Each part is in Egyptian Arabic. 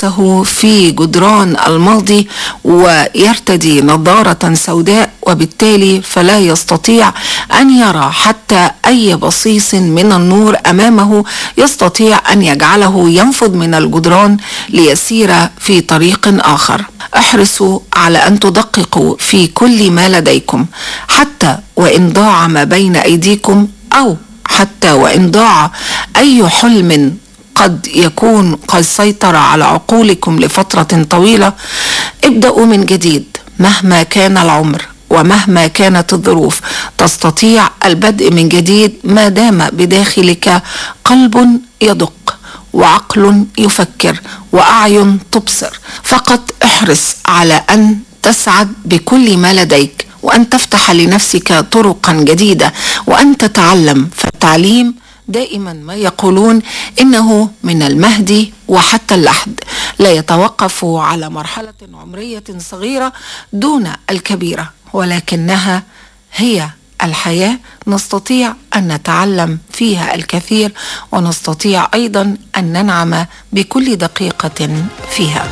رأسه في جدران الماضي ويرتدي نظارة سوداء وبالتالي فلا يستطيع أن يرى حتى أي بصيص من النور أمامه يستطيع أن يجعله ينفض من الجدران ليسير في طريق آخر احرصوا على أن تدققوا في كل ما لديكم حتى وإن ضاع ما بين أيديكم أو حتى وإن ضاع أي حلم قد يكون قد سيطر على عقولكم لفترة طويلة ابدأوا من جديد مهما كان العمر ومهما كانت الظروف تستطيع البدء من جديد ما دام بداخلك قلب يدق وعقل يفكر واعين تبصر فقط احرص على ان تسعد بكل ما لديك وان تفتح لنفسك طرقا جديده وان تتعلم فالتعليم دائما ما يقولون انه من المهد وحتى اللحد لا يتوقف على مرحله عمريه صغيره دون الكبيره ولكنها هي الحياه نستطيع ان نتعلم فيها الكثير ونستطيع ايضا ان ننعم بكل دقيقه فيها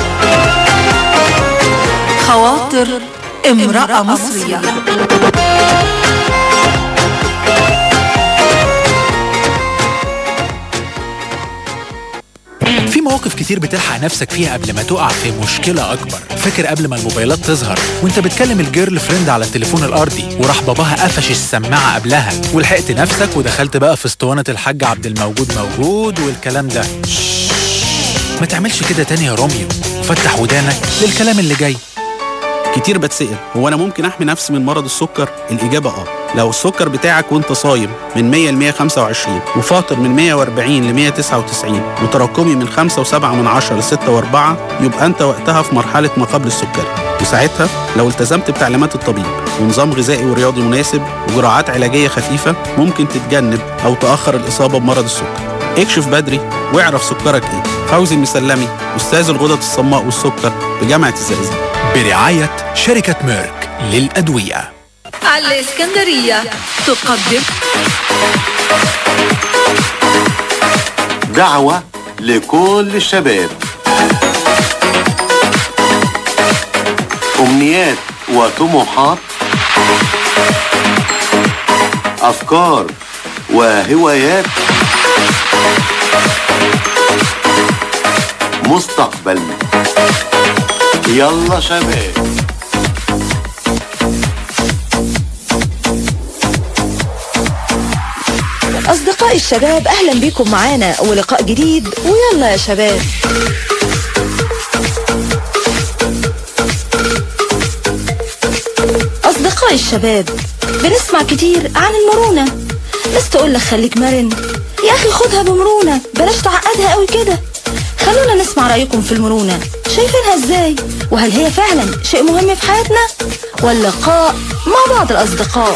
خواطر امراه مصريه في مواقف كتير بتلحق نفسك فيها قبل ما تقع في مشكلة أكبر فاكر قبل ما الموبايلات تظهر وانت بتكلم الجيرل فريند على التليفون الأرضي وراح باباها قفش السماعة قبلها ولحقت نفسك ودخلت بقى في اسطوانة الحاج عبد الموجود موجود والكلام ده ما تعملش كده تاني يا روميو وفتح ودانك للكلام اللي جاي كتير بتسأل هو أنا ممكن أحمي نفسي من مرض السكر؟ الإجابة آه لو السكر بتاعك وانت صايم من 100 ل 125 وفاطر من 140 ل 199 وتراكمي من 5 و7 من 10 ل 6 و4 يبقى انت وقتها في مرحلة ما قبل السكري وساعتها لو التزمت بتعليمات الطبيب ونظام غذائي ورياضي مناسب وجرعات علاجية خفيفة ممكن تتجنب أو تأخر الإصابة بمرض السكر اكشف بدري واعرف سكرك ايه فوزي المسلمي أستاذ الغدد الصماء والسكر بجامعة الزقازيق برعاية شركة ميرك للأدوية الإسكندرية تقدم دعوة لكل الشباب أمنيات وطموحات أفكار وهوايات مستقبل يلا شباب أصدقائي الشباب أهلا بيكم معانا ولقاء جديد ويلا يا شباب أصدقائي الشباب بنسمع كتير عن المرونة ناس تقول لك خليك مرن يا أخي خدها بمرونة بلاش تعقدها قوي كده خلونا نسمع رأيكم في المرونة شايفينها ازاي وهل هي فعلا شيء مهم في حياتنا واللقاء مع بعض الأصدقاء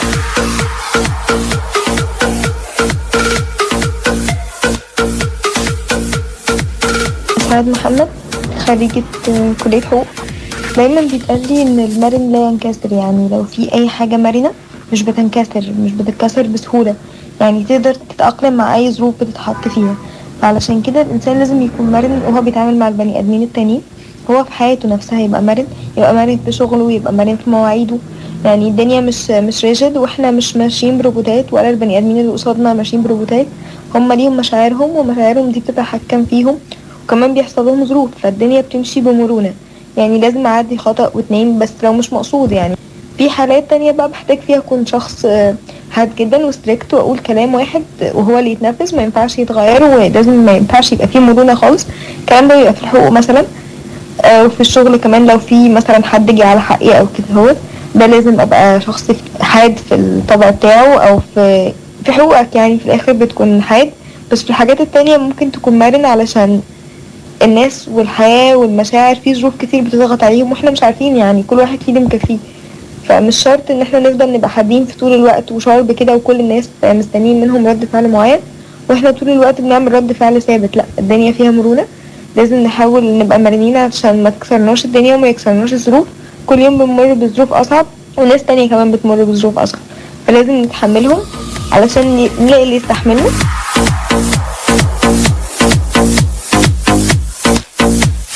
سعاد محمد خريجة كلية حقوق دايما بيتقال لي ان المرن لا ينكسر يعني لو في اي حاجة مرنة مش بتنكسر مش بتتكسر بسهولة يعني تقدر تتأقلم مع اي ظروف بتتحط فيها فعلشان كده الانسان لازم يكون مرن وهو بيتعامل مع البني ادمين التانيين هو في حياته نفسها يبقى مرن يبقى مرن في شغله يبقى مرن في مواعيده يعني الدنيا مش مش ريجد واحنا مش ماشيين بروبوتات ولا البني ادمين اللي قصادنا ماشيين بروبوتات هم ليهم مشاعرهم ومشاعرهم دي بتتحكم فيهم وكمان بيحصل لهم ظروف فالدنيا بتمشي بمرونة يعني لازم اعدي خطأ واتنين بس لو مش مقصود يعني في حالات تانية بقى بحتاج فيها اكون شخص حاد جدا وستريكت واقول كلام واحد وهو اللي يتنفذ ما ينفعش يتغير ولازم ما ينفعش يبقى فيه مرونة خالص الكلام ده بيبقى في الحقوق مثلا وفي الشغل كمان لو في مثلا حد جه على حقي او كده هو ده لازم ابقى شخص حاد في الطبع بتاعه او في في حقوقك يعني في الاخر بتكون حاد بس في الحاجات التانية ممكن تكون مرن علشان الناس والحياة والمشاعر في ظروف كتير بتضغط عليهم واحنا مش عارفين يعني كل واحد فيه اللي مكفيه فمش شرط ان احنا نفضل نبقى حادين في طول الوقت وشارب كده وكل الناس مستنيين منهم رد فعل معين واحنا طول الوقت بنعمل رد فعل ثابت لا الدنيا فيها مرونة لازم نحاول نبقى مرنين عشان ما تكسرناش الدنيا وما يكسرناش الظروف كل يوم بنمر بظروف اصعب وناس تانية كمان بتمر بظروف اصعب فلازم نتحملهم علشان نلاقي اللي يستحملنا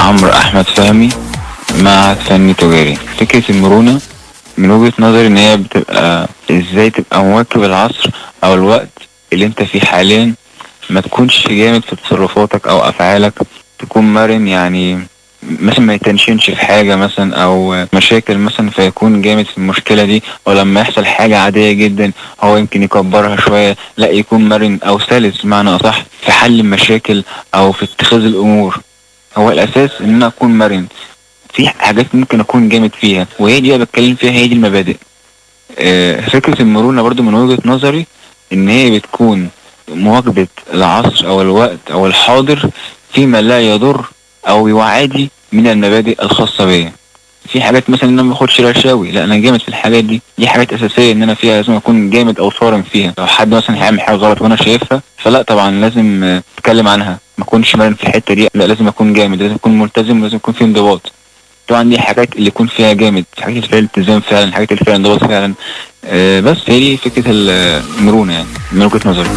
عمرو أحمد فهمي معهد فني تجاري فكرة المرونة من وجهة نظري إن هي بتبقى إزاي تبقى مواكب العصر أو الوقت اللي أنت فيه حاليا ما تكونش جامد في تصرفاتك أو أفعالك تكون مرن يعني مثلا ما يتنشنش في حاجة مثلا أو مشاكل مثلا فيكون جامد في المشكلة دي أو لما يحصل حاجة عادية جدا هو يمكن يكبرها شوية لا يكون مرن أو سلس بمعنى أصح في حل المشاكل أو في اتخاذ الأمور هو الأساس إن أنا أكون مرن في حاجات ممكن أكون جامد فيها وهي دي اللي بتكلم فيها هي دي المبادئ آه، فكرة المرونة برضو من وجهة نظري إن هي بتكون مواكبة العصر أو الوقت أو الحاضر فيما لا يضر أو يعادي من المبادئ الخاصة بيا في حاجات مثلا ان انا ما باخدش رشاوي لا انا جامد في الحاجات دي دي حاجات اساسيه ان انا فيها لازم اكون جامد او صارم فيها لو حد مثلا هيعمل حاجه غلط وانا شايفها فلا طبعا لازم آه، اتكلم عنها ما اكونش مرن في الحته دي لا لازم اكون جامد لازم اكون ملتزم ولازم يكون في انضباط طبعا دي حاجات اللي يكون فيها جامد حاجات اللي فيها التزام فعلا الحاجات اللي فيها انضباط فعلا آه بس هي دي فكره المرونه يعني من وجهه نظري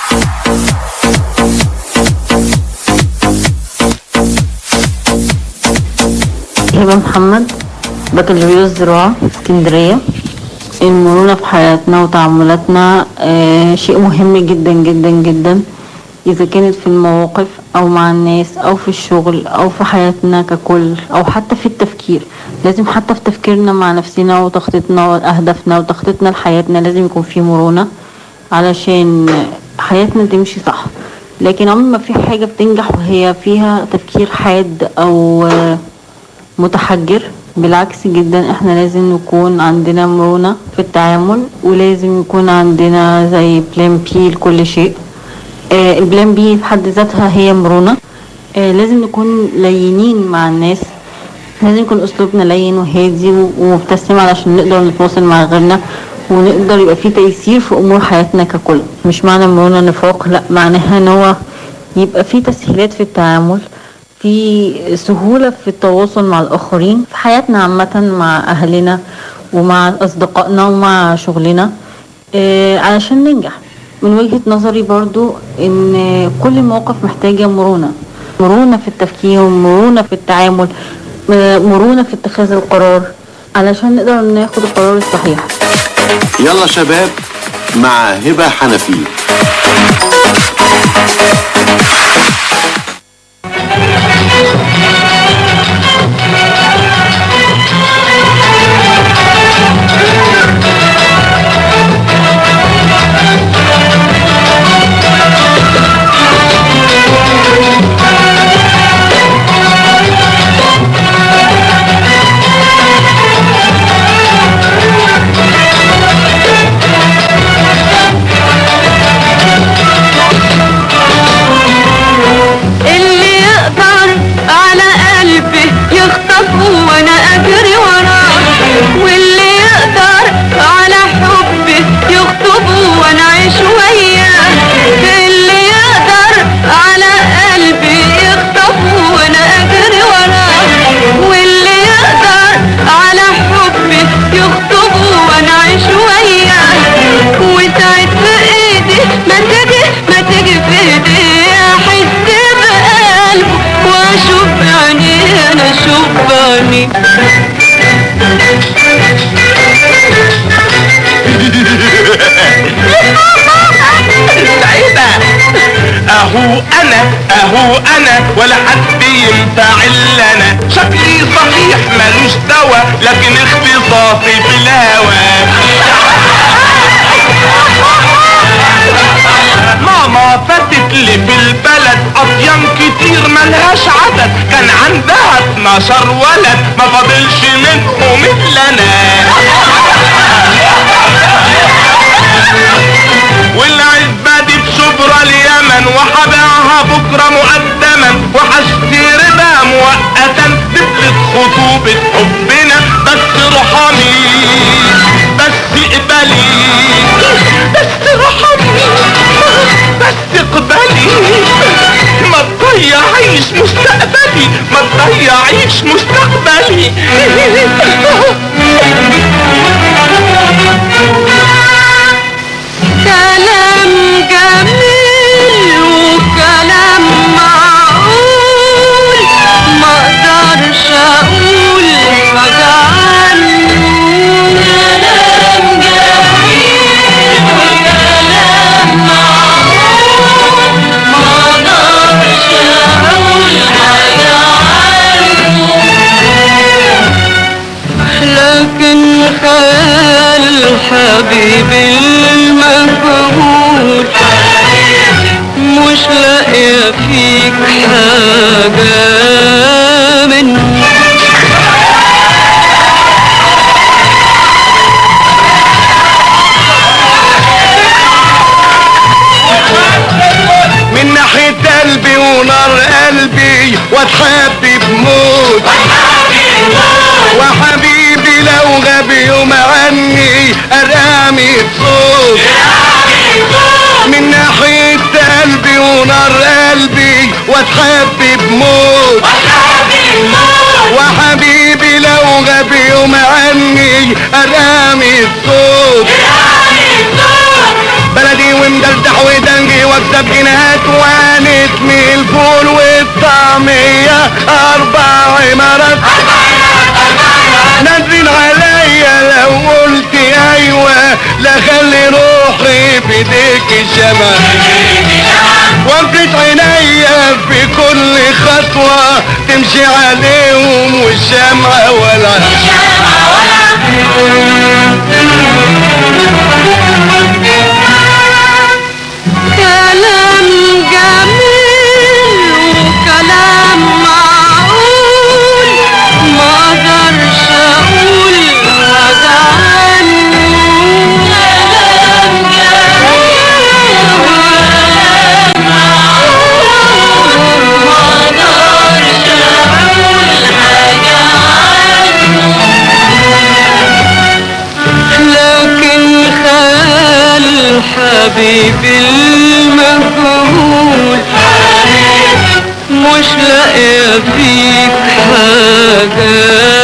هبة محمد بكالوريوس زراعة اسكندرية المرونة في حياتنا وتعاملاتنا آه شيء مهم جدا جدا جدا إذا كانت في المواقف أو مع الناس أو في الشغل أو في حياتنا ككل أو حتى في التفكير لازم حتى في تفكيرنا مع نفسنا وتخطيطنا وأهدافنا وتخطيطنا لحياتنا لازم يكون في مرونة علشان حياتنا تمشي صح لكن عمر ما في حاجة بتنجح وهي فيها تفكير حاد أو آه متحجر بالعكس جدا احنا لازم نكون عندنا مرونة في التعامل ولازم يكون عندنا زي بلان بي لكل شيء آه البلان بي في حد ذاتها هي مرونة آه لازم نكون لينين مع الناس لازم يكون اسلوبنا لين وهادي ومبتسم علشان نقدر نتواصل مع غيرنا ونقدر يبقى في تيسير في امور حياتنا ككل مش معنى مرونة نفاق لا معناها ان هو يبقى في تسهيلات في التعامل في سهولة في التواصل مع الآخرين في حياتنا عامة مع أهلنا ومع أصدقائنا ومع شغلنا آه علشان ننجح من وجهة نظري برضو إن كل موقف محتاجة مرونة مرونة في التفكير مرونة في التعامل آه مرونة في اتخاذ القرار علشان نقدر ناخد القرار الصحيح يلا شباب مع هبة حنفي اللي يقدر على قلبي يخطفه وانا اجري وراه واللي يقدر على حبي يخطبه وانا اعيش وياه اللي يقدر على قلبي يخطفه وانا اجري وراه واللي يقدر على حبي يخطبه وانا اعيش وياه وساعد في ايدي ما تجي ما تجي في ايدي احس بقلبه واشوف بعينيه انا اشوف بعينيه سعيدة اهو انا اهو انا ولا حد ينفع الا انا شكلي صحيح ملوش دوا لكن اختصاصي في الهوى ماما فاتت لي في البلد اطيام كتير ملهاش عدد كان عندها 12 ولد ما فاضلش منهم الا انا والعزبة دي بشبرا اليمن وحبيعها بكرة مقدما وحشتري بها مؤقتا دبلة خطوبة حبنا بس ارحمي بس اقبلي بس ارحمي بس اقبلي ما تضيعيش مستقبلي ما تضيعيش مستقبلي كلام جميل وكلام معقول ما اقدر حاجة مني من ناحية قلبي ونار قلبي واتحب بموت وحبيبي لو غاب يوم عني ارامي صوت من ناحية قلبي ونار قلبي واتحب بموت وحبيبي لو غاب يوم عني ارامي الصوت بلدي ومدلدح ودنجي واكسب جنيهات وانتمي الفول والطعمية اربع عمارات نازلين عليا لو قلت ايوه لا خلي روحي في ايديك الشمع وقفت عينيا في كل خطوة تمشي عليهم والشمعة ولا كلام جميل وكلام معقول ما اقدرش اقول حاجة عنه كلام جميل وكلام معقول ما اقدرش اقول حاجة عنه لكن خيال حبيبي المجهول مش لاقي فيك حاجة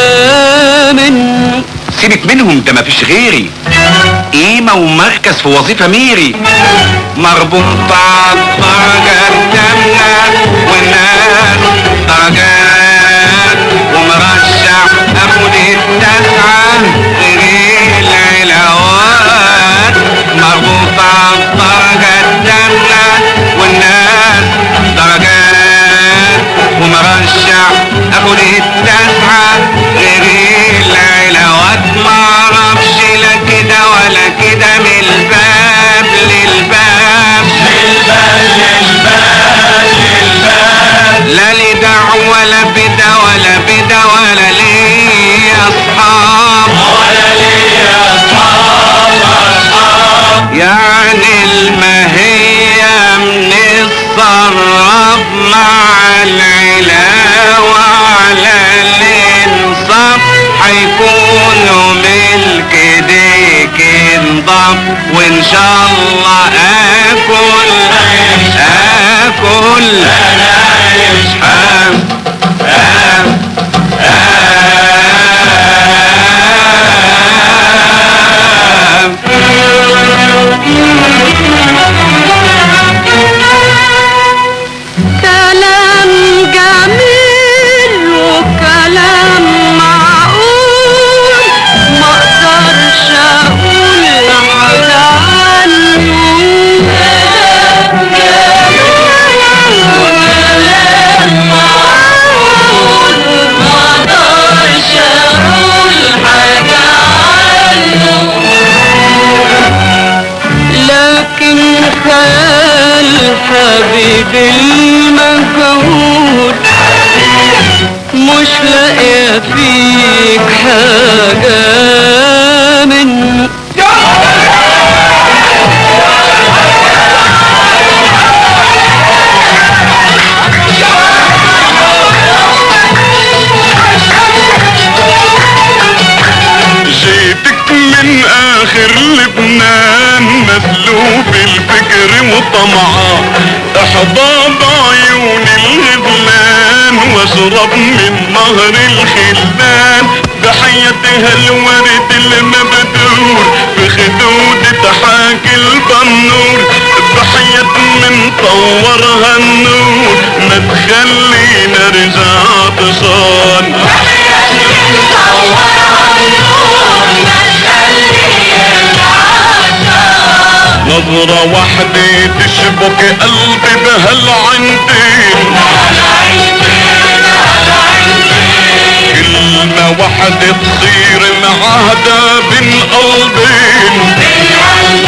مني سيبك منهم ده مفيش غيري قيمة ومركز في وظيفة ميري مربوطة درجة جنة والناس درجات ومرشح اخد التسعة غير العلاوات مربوطة درجة جنة والناس درجات ومرشح اخد التسعة غير العلاوات معرفش لا كده ولا كده من الباب للباب للباب للباب للباب لا لي دعوة ولا بدا ولا بدا ولا لي اصحاب ولا لي اصحاب اصحاب يعني المهية من الصرف مع العلاوة على الانصاف هيكونوا ملك ديك انضاف وان شاء الله اكل اكل انا مش حام كلام جميل وكلام معقول ما اقدرش اقول حاجة عنه كلام جميل وكلام معقول ما اقدرش اقول حاجة عنه لكن خيال حبيبي المجهول مش لاقي فيك حاجة مني جيتك من اخر لبنان مسلوب الفكر وطمعان احباب عيون الغزلان واشرب من نهر الخلان بحياتها الورد المبدور بخدود حاكي البنور بحياة من طورها النور ما تخلينا رجع عطشان نظرة واحدة تشبك قلبي بهالعندين كلمة واحدة تصير معاهدة بين قلبين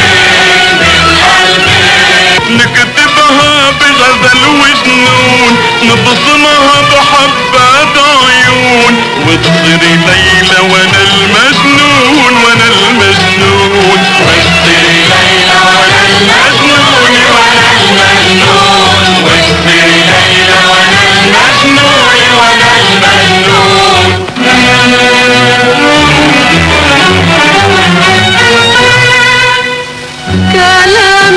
نكتبها بغزل وجنون نبصمها بحبات عيون وتصير ليلى وانا المجنون وانا المجنون وتصير ليلى وانا المجنون وانا المجنون وتصير ليلى وانا المجنون وانا كلام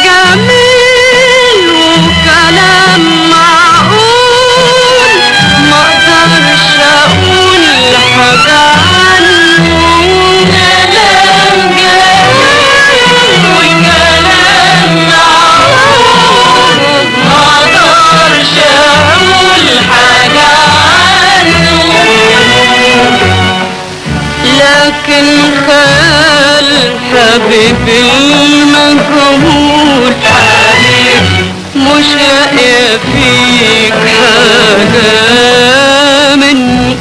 جميل وكلام معقول ما اقدرش اقول حاجة عنه كلام جميل وكلام معقول ما اقدرش اقول حاجة عنه لكن خال حبيبي المجهول مش لاقي فيك حاجة مني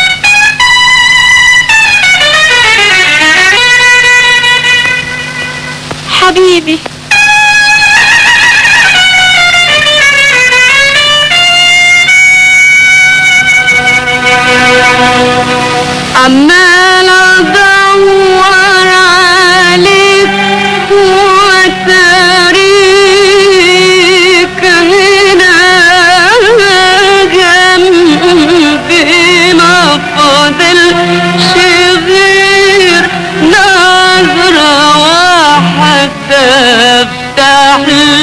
حبيبي عمال ادور عليك واتاريك هنا جنبي ما فاضلش غير نظرة واحدة افتح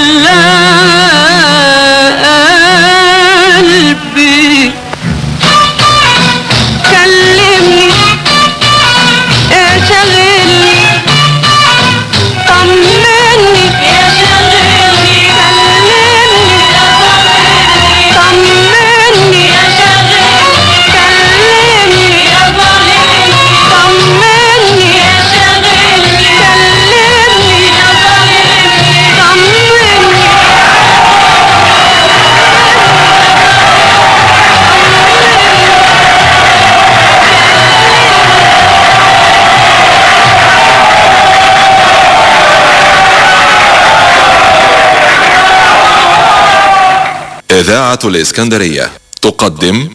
لها قلبي كلمني يا شغلني طمني يا شغلني كلمني طمني يا شغلني كلمني يا ظالمني طمني يا شغلني كلمني يا ظالمني طمني إذاعة الإسكندرية تقدم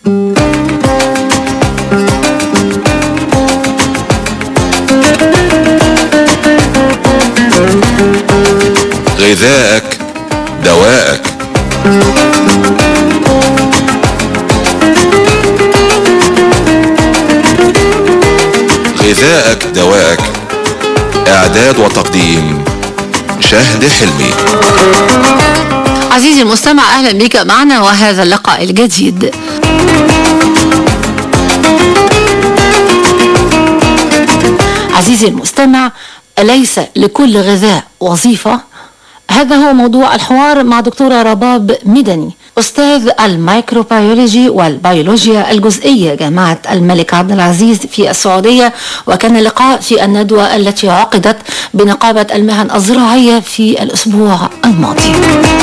غذاءك دواءك غذاءك دواءك إعداد وتقديم شهد حلمي عزيزي المستمع أهلا بك معنا وهذا اللقاء الجديد عزيزي المستمع أليس لكل غذاء وظيفة؟ هذا هو موضوع الحوار مع دكتورة رباب مدني أستاذ الميكروبيولوجي والبيولوجيا الجزئية جامعة الملك عبد العزيز في السعودية وكان اللقاء في الندوة التي عقدت بنقابة المهن الزراعية في الأسبوع الماضي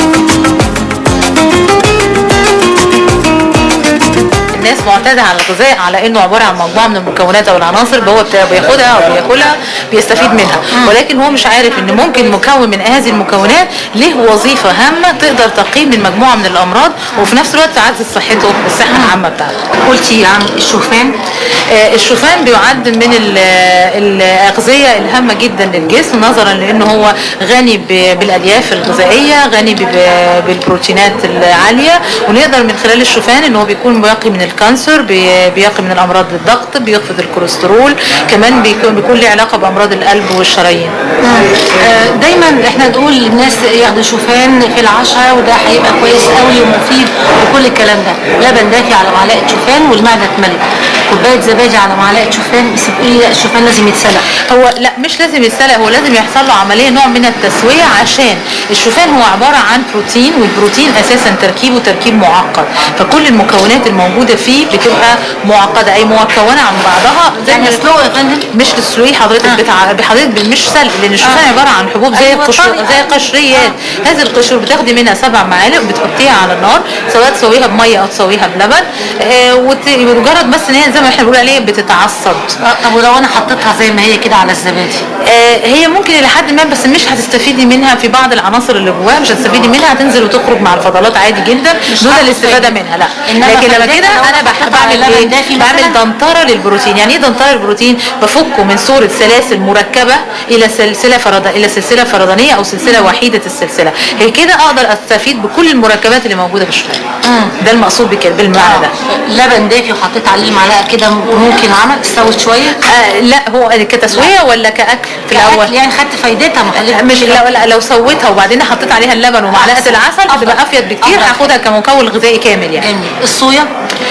الناس معتاده على الغذاء على انه عباره عن مجموعه من المكونات او العناصر هو بتا- بياخدها او بياكلها بيستفيد منها ولكن هو مش عارف ان ممكن مكون من هذه المكونات له وظيفه هامه تقدر تقيه من مجموعه من الامراض وفي نفس الوقت تعزز صحته والصحه العامه بتاعته. قلتي عن الشوفان آه، الشوفان بيعد من ال- الاغذيه الهامه جدا للجسم نظرا لانه هو غني ب- بالالياف الغذائيه غني ب- بالبروتينات العاليه ونقدر من خلال الشوفان ان هو بيكون بيقي من الكانسر بي- بيقي من الامراض الضغط بيخفض الكوليسترول كمان بيكون بيكون له علاقه بامراض القلب والشرايين آه، دايما احنا نقول للناس ياخدوا شوفان في العشاء وده هيبقى كويس قوي ومفيد وكل الكلام ده لبن دافي على معلقه شوفان والمعده اتملت كوبايه زبادي على معلقه شوفان بس تقولي لا الشوفان لازم يتسلق هو لا مش لازم يتسلق هو لازم يحصل له عمليه نوع من التسويه عشان الشوفان هو عباره عن بروتين والبروتين اساسا تركيبه تركيب معقد فكل المكونات الموجوده فيه بتبقى معقده اي مكونه عن بعضها زي يعني سلو يا فندم مش تسلقيه حضرتك بتاع حضرتك مش سلق لان الشوفان آه. عباره عن حبوب زي أيوة القشور طبعاً. زي القشريات هذه القشور بتاخدي منها سبع معالق وبتحطيها على النار سواء تسويها بميه او تسويها بلبن آه وت- ومجرد بس ان هي زي زي ما احنا بنقول عليه بتتعصب طب ولو انا حطيتها زي ما هي كده على الزبادي آه، هي ممكن الى حد ما بس مش هتستفيدي منها في بعض العناصر اللي جواها مش هتستفيدي منها هتنزل وتخرج مع الفضلات عادي جدا دون هاخد الاستفاده فايدة. منها لا إنما لكن لما فايدتها كده لو انا أنا بحب حطيتها على بعمل لبن ايه دافي بعمل مثلاً؟ دنتره للبروتين يعني ايه دنتره للبروتين بفكه من صوره سلاسل مركبه الى سلسله فرد الى سلسله فردانيه او سلسله وحيده السلسله هي كده اقدر استفيد بكل المركبات اللي موجوده في الشوفان ده المقصود بكده بالمعنى ده لبن دافي وحطيت عليه معلقه كده ممكن عمل استوت شويه آه لا هو كتسويه ولا كاكل في الاول يعني خدت فايدتها ما خليت مش لو لا لو سويتها وبعدين حطيت عليها اللبن ومعلقه العسل هتبقى افيد بكتير هاخدها كمكون غذائي كامل يعني جميل الصويا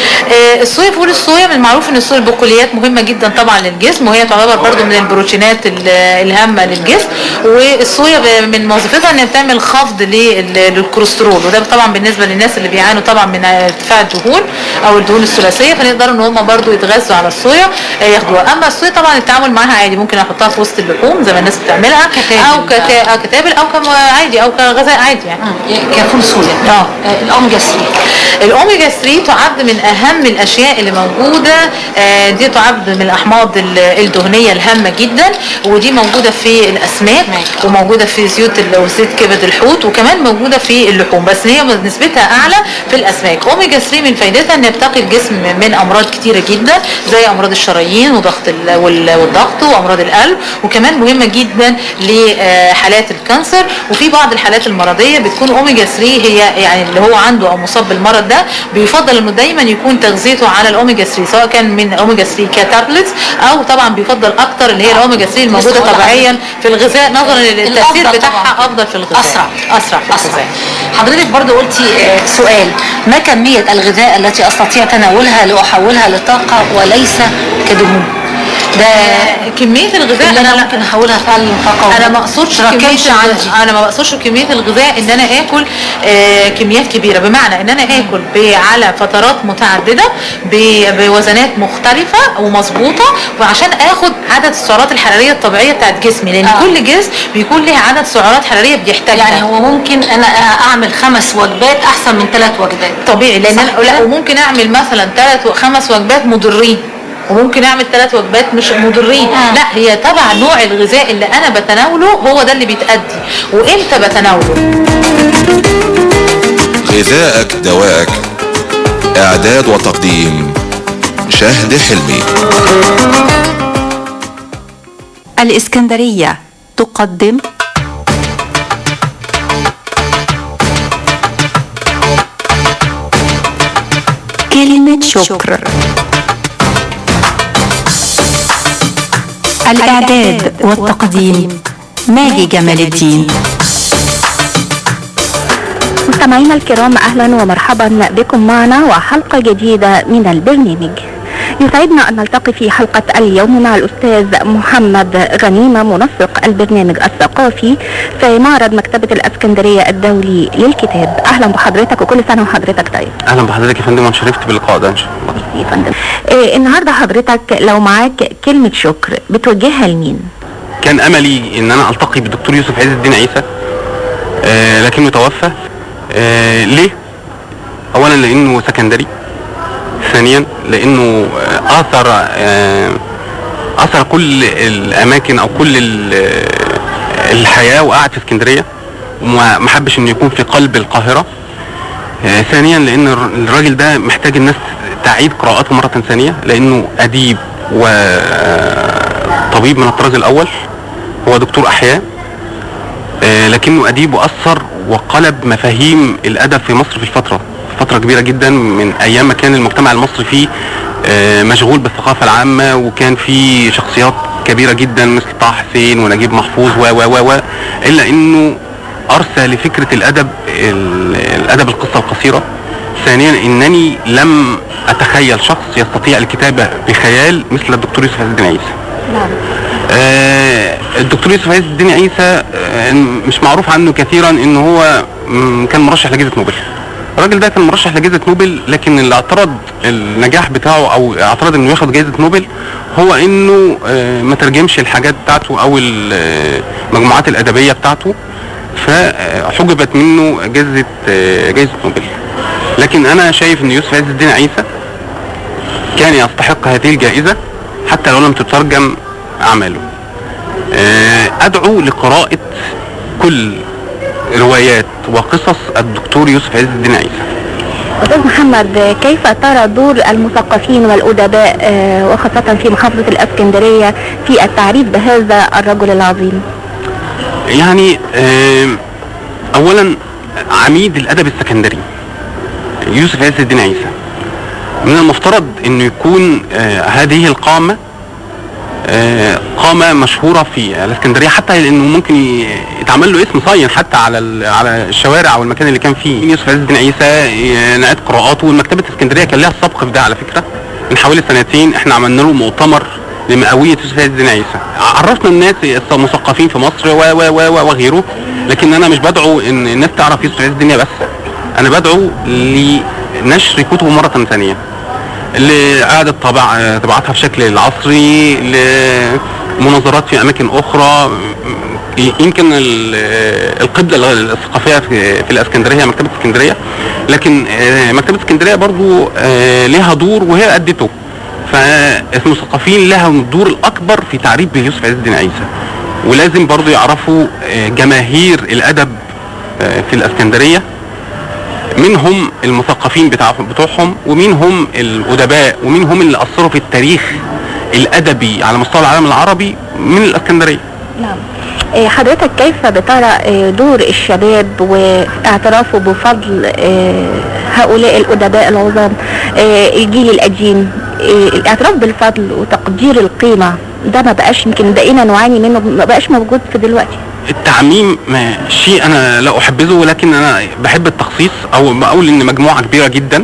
آه الصويا فول الصويا من المعروف ان الصويا البقوليات مهمه جدا طبعا للجسم وهي تعتبر برضو من البروتينات ال- الهامه للجسم والصويا ب- من وظيفتها انها بتعمل خفض لل- للكوليسترول وده طبعا بالنسبه للناس اللي بيعانوا طبعا من ارتفاع الدهون او الدهون الثلاثيه فنقدروا ان هم برضو يتغذوا على الصويا آه، ياخدوها اما الصويا طبعا التعامل معاها عادي ممكن احطها في وسط اللحوم زي ما الناس بتعملها او كتا- أو كتابل او كم عادي او كغذاء عادي يعني كفول صويا اه الاوميجا 3 الاوميجا 3 تعد من اهم الاشياء اللي موجوده آه، دي تعد من الاحماض ال- الدهنيه الهامه جدا ودي موجوده في الاسماك وموجوده في زيوت ال- وزيت كبد الحوت وكمان موجوده في اللحوم بس هي نسبتها اعلى في الاسماك اوميجا 3 من فايدتها ان بتقي الجسم من امراض كتيره جدا زي امراض الشرايين وضغط ال- وال- والضغط وامراض القلب وكمان مهمه جدا لحالات الكانسر وفي بعض الحالات المرضيه بتكون اوميجا 3 هي يعني اللي هو عنده او مصاب بالمرض ده بيفضل انه دايما يكون تغذيته على الاوميجا 3 سواء كان من اوميجا 3 كتابلتس او طبعا بيفضل اكتر اللي هي الاوميجا 3 الموجوده لسه هقول طبيعيا في الغذاء نظرا للتاثير الأفضل بتاعها طبعاً. افضل في الغذاء أسرع. اسرع في أسرع. الغذاء حضرتك برضو قلتي آه، سؤال ما كمية الغذاء التي أستطيع تناولها لأحولها لطاقة وليس كدهون ده كميه الغذاء اللي انا أنا- ممكن احولها فعلا لطاقه انا ما اقصدش كميه تراكمش عندي الغذاء انا ما بقصدش كميه الغذاء ان انا اكل آه كميات كبيره بمعنى ان انا اكل ب- على فترات متعدده ب- بوزنات مختلفه ومظبوطه وعشان اخد عدد السعرات الحراريه الطبيعيه بتاعت جسمي لان آه. كل جسم بيكون له عدد سعرات حراريه بيحتاجها يعني هو ممكن انا اعمل خمس وجبات احسن من ثلاث وجبات طبيعي لان صح أنا لا كده؟ وممكن اعمل مثلا ثلاث وخمس وجبات مضرين وممكن اعمل ثلاث وجبات مش مضرين آه. لا هي طبعا نوع الغذاء اللي انا بتناوله هو ده اللي بيتأدي وامتى بتناوله غذائك دواءك إعداد وتقديم شهد حلمي الإسكندرية تقدم كلمة شكر الإعداد والتقديم ماجي جمال الدين مستمعينا الكرام اهلا ومرحبا بكم معنا وحلقه جديده من البرنامج يسعدنا ان نلتقي في حلقه اليوم مع الاستاذ محمد غنيمه منسق البرنامج الثقافي في معرض مكتبه الاسكندريه الدولي للكتاب اهلا بحضرتك وكل سنه وحضرتك طيب اهلا بحضرتك يا فندم وانا شرفت باللقاء ده ان شاء الله يا فندم إيه النهارده حضرتك لو معاك كلمه شكر بتوجهها لمين كان املي ان انا التقي بالدكتور يوسف عز الدين عيسى آه لكنه توفى آه ليه اولا لانه سكندري ثانيا لانه آه، اثر آه اثر كل الاماكن او كل ال- آه، الحياه وقعد في اسكندريه وما ما حبش انه يكون في قلب القاهره آه، ثانيا لان الر- الراجل ده محتاج الناس تعيد قراءاته مره ثانيه لانه اديب وطبيب من الطراز الاول هو دكتور احياء آه، لكنه اديب واثر وقلب مفاهيم الادب في مصر في الفتره فتره كبيره جدا من ايام ما كان المجتمع المصري فيه آه، مشغول بالثقافه العامه وكان في شخصيات كبيره جدا مثل طه حسين ونجيب محفوظ و و و و الا انه ارسى لفكره الادب ال- الادب القصه القصيره ثانيا انني لم اتخيل شخص يستطيع الكتابه بخيال مثل الدكتور يوسف عز الدين عيسى نعم آه، الدكتور يوسف عز الدين عيسى آه، مش معروف عنه كثيرا ان هو مم، كان مرشح لجائزه نوبل الراجل ده كان مرشح لجائزه نوبل لكن اللي اعترض النجاح بتاعه او اعترض انه ياخد جائزه نوبل هو انه آه، ما ترجمش الحاجات بتاعته او المجموعات الادبيه بتاعته فحجبت منه جائزه آه، جائزه نوبل لكن انا شايف ان يوسف عز الدين عيسى كان يستحق هذه الجائزة حتى لو لم تترجم أعماله آه، أدعو لقراءة كل روايات وقصص الدكتور يوسف عز الدين عيسى أستاذ محمد كيف ترى دور المثقفين والأدباء آه، وخاصة في محافظة الإسكندرية في التعريف بهذا الرجل العظيم؟ يعني آم، اولا عميد الادب السكندري يوسف عز الدين عيسى من المفترض انه يكون آه، هذه القامه آه، قامه مشهوره في الاسكندريه حتى لانه ممكن ي- يتعمل له اسم صين حتى على ال- على الشوارع او المكان اللي كان فيه يوسف عز الدين عيسى آه، نقد قراءاته والمكتبه الاسكندريه كان لها السبق في ده على فكره من حوالي سنتين احنا عملنا له مؤتمر لمئويه يوسف عز الدين عيسى عرفنا الناس المثقفين في مصر و و و و وغيره لكن انا مش بدعو ان الناس تعرف يوسف عز الدين بس انا بدعو لنشر كتبه مره ثانيه لإعادة طبع طباعتها بشكل العصري لمناظرات في أماكن أخرى يمكن ال- القبلة الثقافية في في الإسكندرية هي مكتبة اسكندرية لكن آه، مكتبة اسكندرية برضو آه، لها دور وهي أدته فالمثقفين لها الدور الأكبر في تعريف بيوسف عز الدين عيسى ولازم برضو يعرفوا آه، جماهير الأدب آه، في الإسكندرية مين هم المثقفين بتاعهم بتوعهم ومين هم الادباء ومين هم اللي اثروا في التاريخ الادبي على مستوى العالم العربي من الاسكندريه نعم آه، حضرتك كيف بترى آه، دور الشباب واعترافه بفضل آه، هؤلاء الأدباء العظام آه، الجيل القديم آه، الاعتراف بالفضل وتقدير القيمة ده ما بقاش يمكن بقينا نعاني منه ما بقاش موجود في دلوقتي التعميم ما شيء انا لا احبذه ولكن انا بحب التخصيص او بقول ان مجموعه كبيره جدا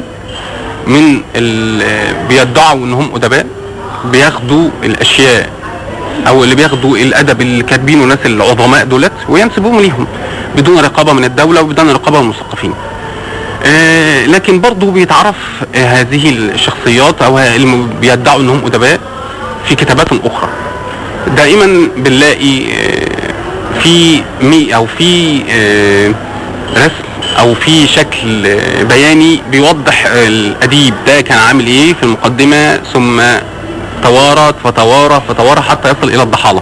من ال- بيدعوا انهم ادباء بياخدوا الاشياء او اللي بياخدوا الادب اللي كاتبينه الناس العظماء دولت وينسبوهم ليهم بدون رقابه من الدوله وبدون رقابه من المثقفين آه، لكن برضه بيتعرف آه، هذه الشخصيات او اللي بيدعوا انهم ادباء في كتابات اخرى دائما بنلاقي آه، في مي او في آه، رسم او في شكل آه، بياني بيوضح آه، الاديب ده كان عامل ايه في المقدمه ثم توارت فتوارى فتوارى حتى يصل الى الضحاله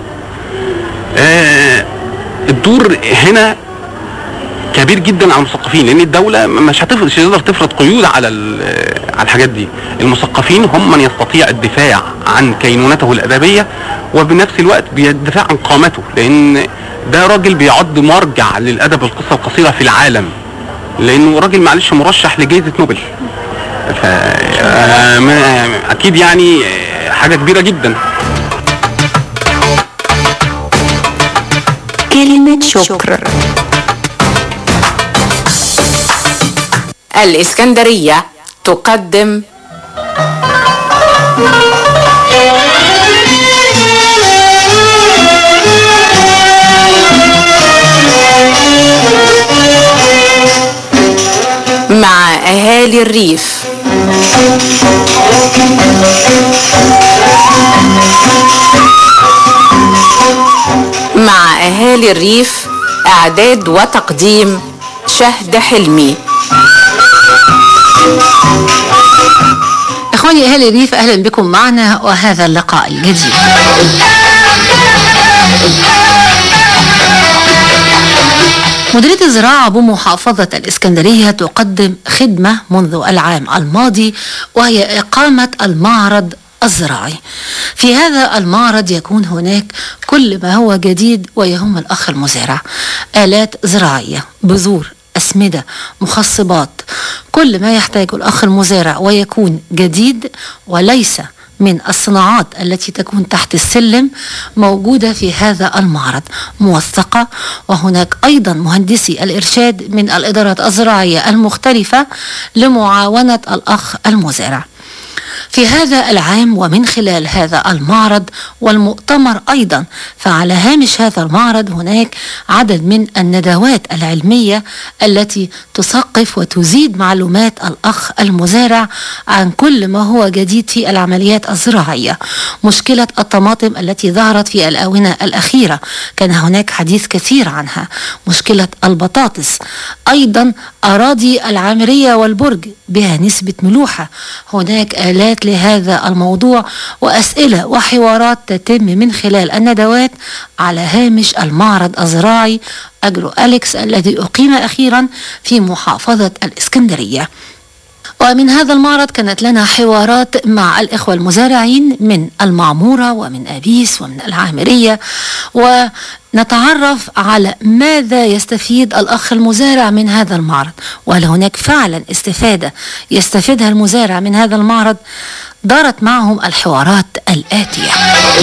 آه، الدور هنا كبير جدا على المثقفين لان الدوله مش هتفرض مش هتقدر تفرض قيود على ال- على الحاجات دي المثقفين هم من يستطيع الدفاع عن كينونته الادبيه وبنفس الوقت بيدافع عن قامته لان ده راجل بيعد مرجع للادب القصه القصيره في العالم لانه راجل معلش مرشح لجائزه نوبل ف آه، ما- اكيد يعني آه، حاجه كبيره جدا كلمة شكر الإسكندرية تقدم مع أهالي الريف مع أهالي الريف إعداد وتقديم شهد حلمي إخواني أهل الريف أهلا بكم معنا وهذا اللقاء الجديد مديرية الزراعة بمحافظة الإسكندرية تقدم خدمة منذ العام الماضي وهي إقامة المعرض الزراعي في هذا المعرض يكون هناك كل ما هو جديد ويهم الأخ المزارع آلات زراعية بذور أسمدة مخصبات كل ما يحتاجه الأخ المزارع ويكون جديد وليس من الصناعات التي تكون تحت السلم موجودة في هذا المعرض موثقة وهناك أيضا مهندسي الإرشاد من الإدارات الزراعية المختلفة لمعاونة الأخ المزارع في هذا العام ومن خلال هذا المعرض والمؤتمر ايضا فعلى هامش هذا المعرض هناك عدد من الندوات العلميه التي تثقف وتزيد معلومات الاخ المزارع عن كل ما هو جديد في العمليات الزراعيه مشكله الطماطم التي ظهرت في الاونه الاخيره كان هناك حديث كثير عنها مشكله البطاطس ايضا اراضي العامريه والبرج بها نسبه ملوحه هناك الات مداخلات لهذا الموضوع وأسئلة وحوارات تتم من خلال الندوات على هامش المعرض الزراعي أجرو أليكس الذي أقيم أخيرا في محافظة الإسكندرية ومن هذا المعرض كانت لنا حوارات مع الإخوة المزارعين من المعمورة ومن أبيس ومن العامرية ونتعرف على ماذا يستفيد الأخ المزارع من هذا المعرض وهل هناك فعلا استفادة يستفيدها المزارع من هذا المعرض دارت معهم الحوارات الآتية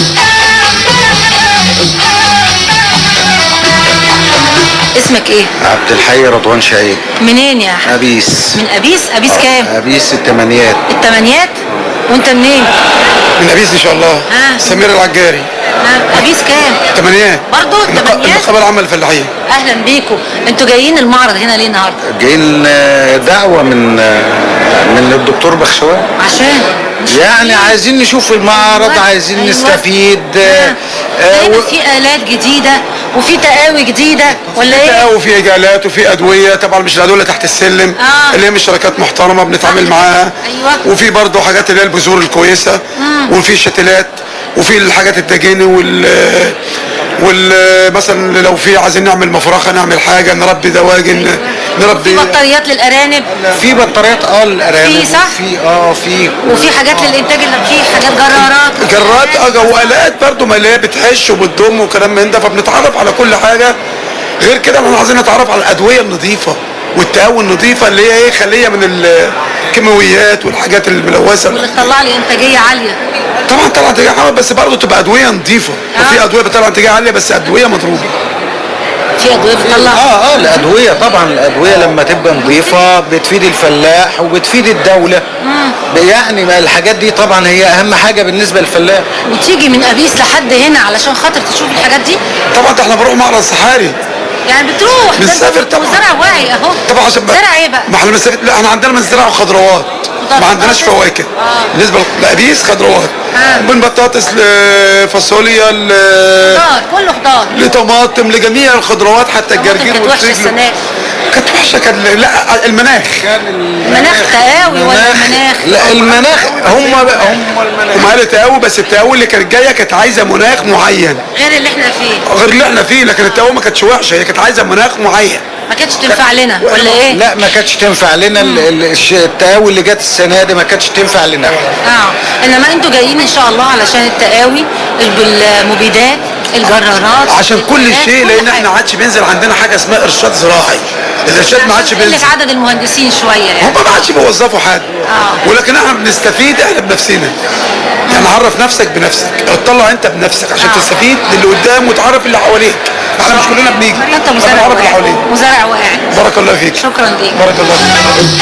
اسمك ايه؟ عبد الحي رضوان شعيب منين يا أحمد؟ أبيس من أبيس؟ أبيس كام؟ أبيس التمانيات التمانيات؟ وانت منين؟ من ابيس ان شاء الله آه. سمير العجاري آه، أبيس كام؟ تمانيات برضه التمانيات؟ النقابه العامه للفلاحين اهلا بيكم انتوا جايين المعرض هنا ليه النهارده جايين آه، دعوة من آه، من الدكتور بخشوان عشان يعني عايزين نشوف المعرض عايزين أيوة. نستفيد آه، آه، دايما و- في آلات جديدة وفي تقاوي جديدة ولا ايه؟ لا وفي اجالات وفي ادويه طبعا مش الادويه اللي تحت السلم آه. اللي هي مش شركات محترمه بنتعامل معاها ايوه وفي برضه حاجات اللي هي البذور الكويسه مم. وفي الشتلات وفي الحاجات الدجيني وال وال مثلا لو في عايزين نعمل مفرخه نعمل حاجه نربي دواجن نربي في بطاريات للأرانب في بطاريات اه الارانب في صح؟ في اه في وفي حاجات للإنتاج اللي في حاجات جرارات جرات اه والات برضه ما اللي هي بتحش وبتضم وكلام من ده فبنتعرف على كل حاجه غير كده احنا عايزين نتعرف على الادويه النظيفه والتهوي النظيفه اللي هي ايه خاليه من الكيماويات والحاجات الملوثه واللي تطلع لي إنتاجية عالية طبعا طلع انتاجيه عاليه بس برضه تبقى ادويه نظيفه وفي ادويه بتطلع انتاجيه عاليه بس ادويه مضروبه في أدوية بتطلع اه اه الادويه طبعا الادويه لما تبقى نظيفه بتفيد الفلاح وبتفيد الدوله يعني ما الحاجات دي طبعا هي اهم حاجه بالنسبه للفلاح وتيجي من أبيس لحد هنا علشان خاطر تشوف الحاجات دي طبعا ده احنا بنروح معرض صحاري يعني بتروح ده بنسافر انت وزرع واعي اهو طبعا عشان بقى- زرع ايه بقى؟ ما احنا بنسافر لا احنا عندنا مزرعه وخضروات ما عندناش فواكه بالنسبه لابيس خضروات من بطاطس لفاصوليا ل خضار كله خضار لطماطم لجميع الخضروات حتى الجرجير كانت وحشة والفجل السنة دي. كانت وحشه كان لا المناخ المناخ تقاوي ولا المناخ؟ لا المناخ هم هم هم قالوا تقاوي بس التقاوي اللي كانت جايه كانت عايزه مناخ معين غير اللي احنا فيه غير اللي احنا فيه لكن التقاوي ما كانتش وحشه هي كانت عايزه مناخ معين ما كانتش تنفع لنا ولا ايه؟ لا ما كانتش تنفع لنا ال- ال- الش- التقاوي اللي جت السنه دي ما كانتش تنفع لنا اه انما انتوا جايين ان شاء الله علشان التقاوي الب- المبيدات الجرارات عشان كل الإنتاج، شيء كل لان حاجة. احنا ما عادش بينزل عندنا حاجه اسمها ارشاد زراعي الارشاد ما عادش قلة بينزل عدد المهندسين شوية يعني هم ما عادش بيوظفوا حد اه ولكن احنا بنستفيد احنا بنفسنا يعني عرف نفسك بنفسك اطلع انت بنفسك عشان تستفيد للي قدام وتعرف اللي حواليك احنا مش كلنا بنيجي انت احنا مزارع بنعرف اللي واعي حواليك مزارع واعي بارك الله فيك شكرا ليك بارك الله فيك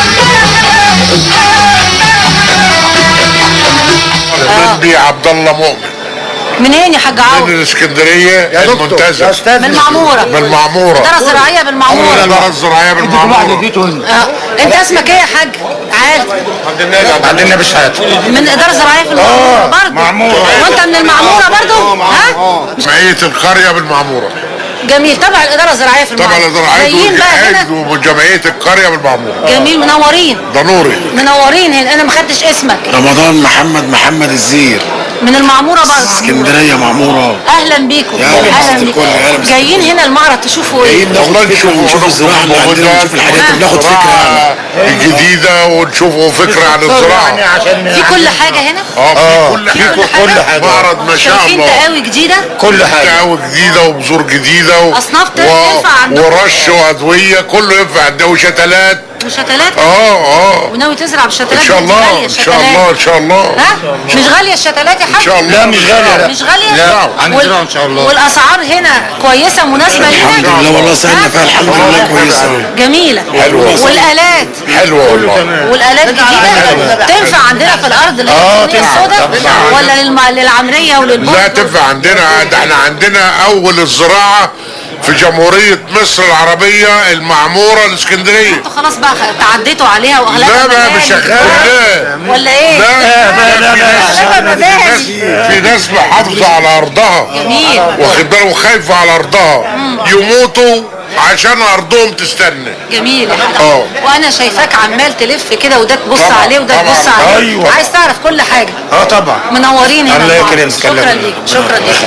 مندي عبد الله مؤمن منين يا حاج عوض؟ من الاسكندريه المنتزه من المعمورة من المعموره إدارة زراعية بالمعمورة الاداره الزراعيه بالمعموره اه انت اسمك ايه يا حاج؟ عاد عبد النبي شحات من إدارة زراعية في المعمورة برضه معموره وانت من المعمورة برضه؟ ها؟ جمعيه القريه بالمعموره جميل تبع الإدارة الزراعية في طبعا المعمورة الاداره جايين بقى هنا عضو وجمعيه القريه بالمعموره جميل منورين ده نوري منورين هنا انا ما خدتش اسمك رمضان محمد محمد الزير من المعمورة برضه اسكندريه معموره اهلا بيكم يا أهلا اهلا بيك. بيكم يا أهلا بيك. جايين هنا المعرض تشوفوا ايه؟ والله نشوف ونشوف الزراعه اللي عندنا ونشوف الحاجات اللي بناخد فكره الجديده ونشوفوا فكره عن الزراعه في كل حاجة هنا؟ اه في كل حاجه كل حاجه معرض ما شاء شايفين الله تقاوي جديدة؟ كل حاجه تقاوي جديده وبذور جديده و... أصناف تنفع عندكم؟ ورش وادويه كله ينفع عندنا وشتلات وشتلات؟ اه اه وناوي تزرع بالشتلات ان شاء دي؟ مش غالية الله ان شاء الشتلات. الله ان شاء الله ها؟ مش غالية الشتلات يا حاج؟ ان شاء الله لا مش غاليه لا مش غالية؟ لا وال- عندنا ان شاء الله والأسعار هنا كويسة مناسبة لينا؟ الحمد لله والله سعدنا فيها الحمد لله كويسه جميلة حلوة. والآلات حلوه والله والآلات جديدة تنفع عندنا في الأرض اللي آه، هي الدنيا تنفع. السوداء تنفع. ولا للم- للعمرية وللبرج لا تنفع عندنا ده احنا عندنا اول الزراعه في جمهوريه مصر العربيه المعموره الاسكندريه انتوا خلاص بقى تعديتوا عليها واغلبها لا بقى مباني. مش شغال لا ولا ايه؟ لا لا لا اغلبها في ناس مباني في ناس محافظه على ارضها جميل. واخد بالك وخايفه على ارضها يموتوا عشان ارضهم تستنى جميل يا حاج اه. وانا شايفاك عمال تلف كده وده تبص طبعا، عليه وده طبعا. تبص عليه أيوة. عايز تعرف كل حاجه اه طبعا منورين هنا الله النهاردة. يكرمك، شكرا الله ليك شكرا ليك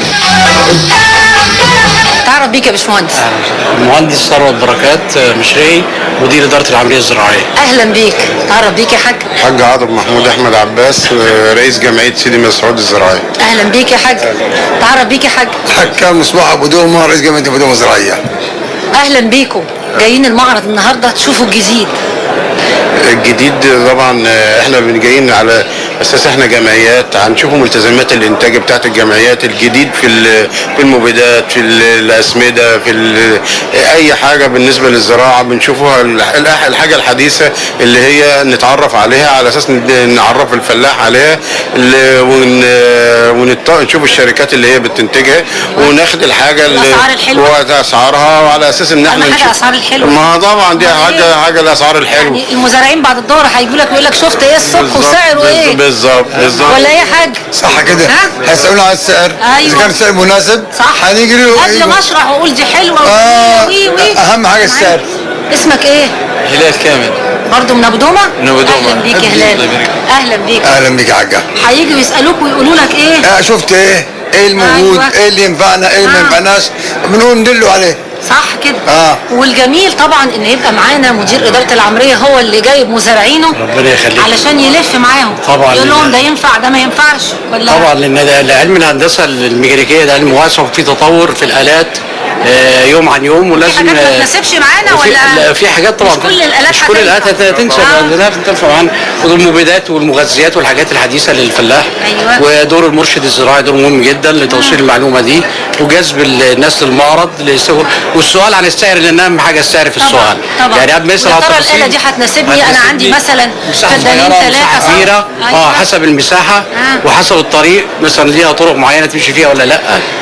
تعرف بيك يا باشمهندس المهندس ثروت بركات مشرقي مدير اداره العمليه الزراعيه اهلا بيك تعرف بيك يا حاج حاج عاطف محمود احمد عباس رئيس جمعيه سيدي مسعود الزراعيه اهلا بيك يا حاج تعرف بيك يا حاج حكام مصباح ابو دومه رئيس جمعيه ابو دومه الزراعيه اهلا بيكم جايين المعرض النهارده تشوفوا الجديد الجديد طبعا احنا بن- جايين على اساس احنا جمعيات هنشوفوا ملتزمات الانتاج بتاعت الجمعيات الجديد في ال- في المبيدات في ال- الاسمده في ال- اي حاجه بالنسبه للزراعه بنشوفها ال- ال- الحاجه الحديثه اللي هي نتعرف عليها على اساس ن- نعرف الفلاح عليها اللي- ون ونط- نشوف الشركات اللي هي بتنتجها وناخد الحاجه اللي الأسعار الحلوة. واسعارها وعلى اساس ان احنا أهم حاجة نشوف- الأسعار الحلوة. ما طبعا دي أمال حاجه إيه؟ حاجه الاسعار الحلوه يعني المزارعين بعد الظهر هيجوا لك ويقول لك شفت ايه السوق وسعره ايه بالظبط بالظبط ولا ايه يا حاج صح كده ها؟ هيسالونا على السعر أيوة. اذا كان السعر مناسب صح هنيجي له قبل ما اشرح واقول دي حلوه آه، وي وي أهم حاجة السعر. اسمك ايه هلال كامل برضه من ابو دومه من أبو دومة. اهلا بيك يا الله هلال يبارك. اهلا بيك اهلا بيك يا حاجه هيجوا يسالوك ويقولوا لك ايه آه، شفت ايه ايه الموجود أيوة. ايه اللي ينفعنا ايه اللي ما آه. ينفعناش بنقول ندله عليه صح كده اه والجميل طبعا ان يبقى معانا مدير اداره العمريه هو اللي جايب مزارعينه ربنا يخليك علشان يلف معاهم طبعاً. يقول لهم ده ينفع ده ما ينفعش ولا طبعا لان ده- علم الهندسه الميكانيكيه ده علم واسع وفي تطور في الالات آه، يوم عن يوم ولازم في حاجات ما آه، تناسبش معانا وفي- ولا لا، في حاجات طبعا مش كل الالات مش كل الالات هتنفع. هتنسى آه. لازم تنفع معانا والمبيدات والمغذيات والحاجات الحديثه للفلاح أيوة. ودور المرشد الزراعي دور مهم جدا لتوصيل المعلومه دي وجذب الناس للمعرض ليستوى- والسؤال عن السعر لان اهم حاجه السعر في السؤال طبعا يعني قبل ما يسال ويا على ترى التفاصيل الاله دي هتناسبني انا عندي هتناسبني مثلا مساحه فدانين صغيره ثلاثه مساحه صح؟ كبيره اه حسب المساحه وحسب الطريق مثلا ليها طرق معينه تمشي فيها ولا لا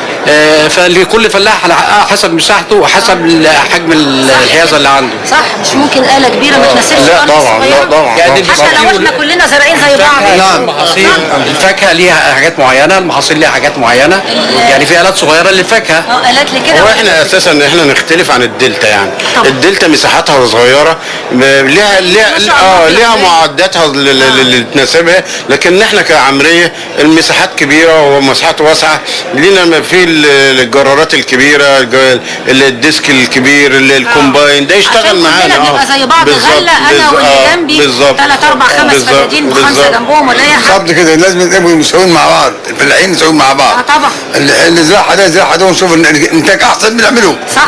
آه فلكل فلاح على حسب مساحته وحسب ال- حجم ال- الحيازه اللي عنده صح مش ممكن آلة كبيرة ما تناسبش لا أرض طبعا، صغيرة؟ لا طبعا، يعني حتى طبعا. لو احنا كلنا زارعين زي بعض نعم المحاصيل الفاكهه ليها حاجات معينه المحاصيل ليها حاجات معينه يعني في الات صغيره للفاكهه اه آلات لكده هو احنا اساسا احنا نختلف عن الدلتا يعني الدلتا مساحتها صغيره م- ليها ليها اه ليها معداتها اللي- اللي اللي تناسبها لكن احنا كعمريه المساحات كبيره ومساحات واسعه لينا ما في ال- الجرارات الكبيره الج- الديسك الكبير ال- الكومباين ده يشتغل معانا كلنا نبقى زي بعض بالظبط، غلة انا بالظبط، واللي آه، جنبي بالظبط ثلاث اربع خمس بالظبط، فدادين بخمسه بالظبط. جنبهم ولا اي حاجه بالظبط كده لازم يبقوا مساويين مع بعض الفلاحين مساويين مع بعض اه طبعا ال- الزراعه ده الزراعه ده ونشوف إن الانتاج احسن بنعمله صح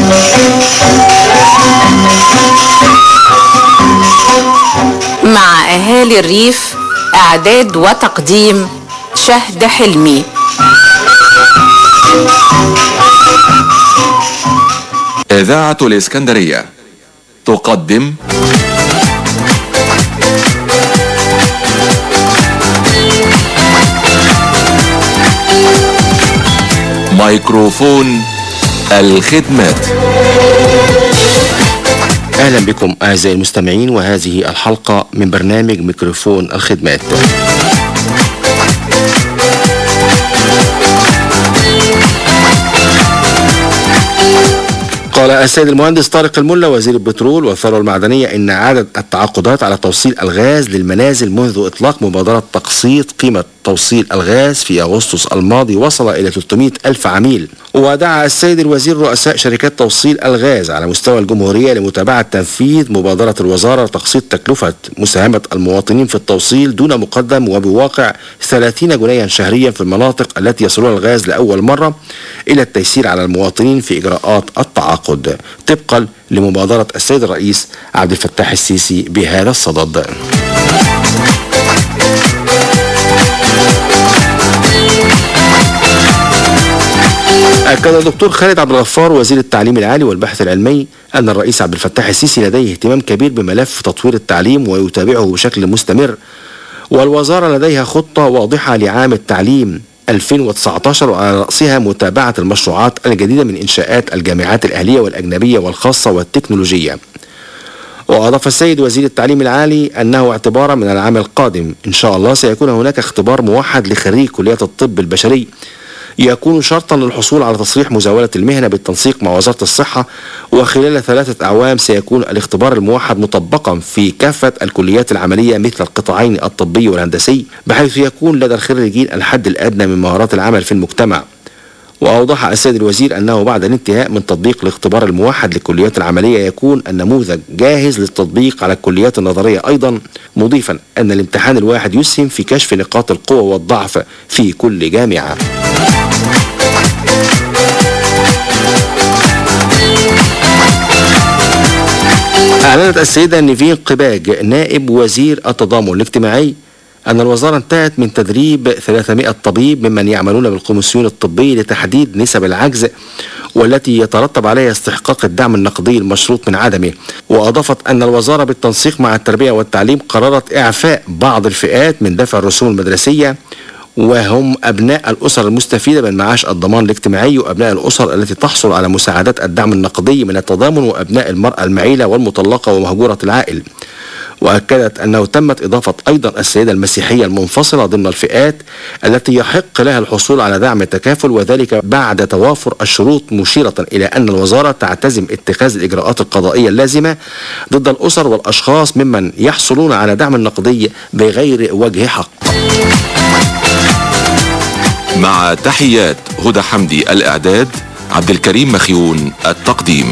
مع أهالي الريف إعداد وتقديم شهد حلمي إذاعة الإسكندرية تقدم ميكروفون الخدمات أهلا بكم أعزائي المستمعين وهذه الحلقة من برنامج ميكروفون الخدمات قال السيد المهندس طارق الملا وزير البترول والثروة المعدنية إن عدد التعاقدات على توصيل الغاز للمنازل منذ إطلاق مبادرة تقسيط قيمة توصيل الغاز في أغسطس الماضي وصل إلى 300 ألف عميل ودعا السيد الوزير رؤساء شركات توصيل الغاز على مستوى الجمهورية لمتابعة تنفيذ مبادرة الوزارة لتقسيط تكلفة مساهمة المواطنين في التوصيل دون مقدم وبواقع 30 جنيها شهريا في المناطق التي يصلون الغاز لأول مرة إلى التيسير على المواطنين في إجراءات التعاقد طبقا لمبادرة السيد الرئيس عبد الفتاح السيسي بهذا الصدد أكد الدكتور خالد عبد الغفار وزير التعليم العالي والبحث العلمي أن الرئيس عبد الفتاح السيسي لديه اهتمام كبير بملف تطوير التعليم ويتابعه بشكل مستمر والوزارة لديها خطة واضحة لعام التعليم 2019 وعلى رأسها متابعة المشروعات الجديدة من إنشاءات الجامعات الأهلية والأجنبية والخاصة والتكنولوجية وأضاف السيد وزير التعليم العالي أنه اعتبارا من العام القادم إن شاء الله سيكون هناك اختبار موحد لخريج كلية الطب البشري يكون شرطا للحصول على تصريح مزاولة المهنة بالتنسيق مع وزارة الصحة وخلال ثلاثة أعوام سيكون الاختبار الموحد مطبقا في كافة الكليات العملية مثل القطاعين الطبي والهندسي بحيث يكون لدى الخريجين الحد الأدنى من مهارات العمل في المجتمع وأوضح السيد الوزير أنه بعد الانتهاء من تطبيق الاختبار الموحد للكليات العملية يكون النموذج جاهز للتطبيق على الكليات النظرية أيضا مضيفا أن الامتحان الواحد يسهم في كشف نقاط القوة والضعف في كل جامعة أعلنت السيدة نيفين قباج نائب وزير التضامن الاجتماعي أن الوزارة انتهت من تدريب 300 طبيب ممن يعملون بالكوميسيون الطبي لتحديد نسب العجز والتي يترتب عليها استحقاق الدعم النقدي المشروط من عدمه وأضافت أن الوزارة بالتنسيق مع التربية والتعليم قررت إعفاء بعض الفئات من دفع الرسوم المدرسية وهم أبناء الأسر المستفيدة من معاش الضمان الاجتماعي وأبناء الأسر التي تحصل على مساعدات الدعم النقدي من التضامن وأبناء المرأة المعيلة والمطلقة ومهجورة العائل وأكدت أنه تمت إضافة أيضا السيدة المسيحية المنفصلة ضمن الفئات التي يحق لها الحصول على دعم التكافل وذلك بعد توافر الشروط مشيرة إلى أن الوزارة تعتزم اتخاذ الإجراءات القضائية اللازمة ضد الأسر والأشخاص ممن يحصلون على دعم نقدي بغير وجه حق مع تحيات هدى حمدي الإعداد عبد الكريم مخيون التقديم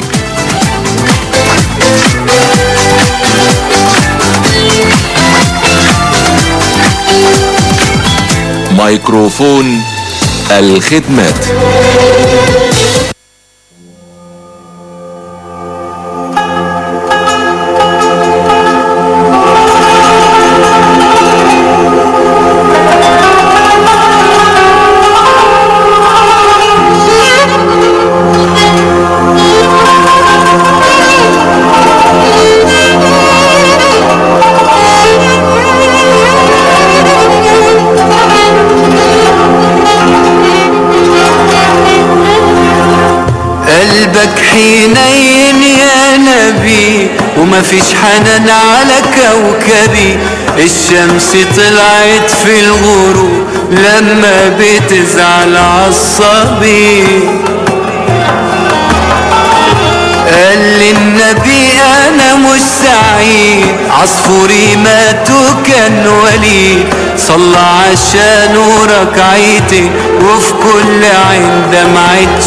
ميكروفون الخدمات قلبك حنين يا نبي وما فيش حنان على كوكبي الشمس طلعت في الغروب لما بتزعل عصبي قال لي النبي انا مش سعيد عصفوري مات وكان وليد صلى عشانه ركعتين وفي كل عين دمعة